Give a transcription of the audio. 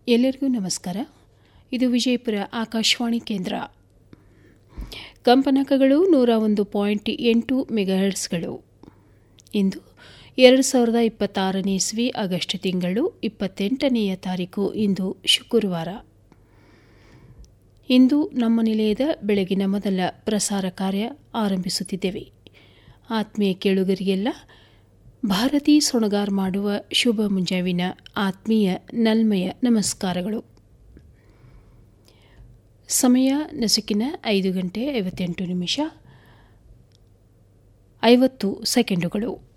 ಎಲ್ಲರಿಗೂ ನಮಸ್ಕಾರ ಇದು ವಿಜಯಪುರ ಆಕಾಶವಾಣಿ ಕೇಂದ್ರ ಕಂಪನಾಂಕಗಳು ನೂರ ಒಂದು ಪಾಯಿಂಟ್ ಎಂಟು ಮೆಗಾಹರ್ಟ್ಸ್ಗಳು ಇಂದು ಎರಡು ಸಾವಿರದ ಇಪ್ಪತ್ತಾರನೇ ಇಸ್ವಿ ಆಗಸ್ಟ್ ತಿಂಗಳು ಇಪ್ಪತ್ತೆಂಟನೆಯ ತಾರೀಕು ಇಂದು ಶುಕ್ರವಾರ ಇಂದು ನಮ್ಮ ನಿಲಯದ ಬೆಳಗಿನ ಮೊದಲ ಪ್ರಸಾರ ಕಾರ್ಯ ಆರಂಭಿಸುತ್ತಿದ್ದೇವೆ ಆತ್ಮೀಯ ಕೇಳುಗರಿಗೆಲ್ಲ ಭಾರತೀ ಸೊಣಗಾರ್ ಮಾಡುವ ಶುಭ ಮುಂಜಾವಿನ ಆತ್ಮೀಯ ನಲ್ಮೆಯ ನಮಸ್ಕಾರಗಳು ಸಮಯ ನಸುಕಿನ ಐದು ಗಂಟೆ ಐವತ್ತೆಂಟು ನಿಮಿಷ ಐವತ್ತು ಸೆಕೆಂಡುಗಳು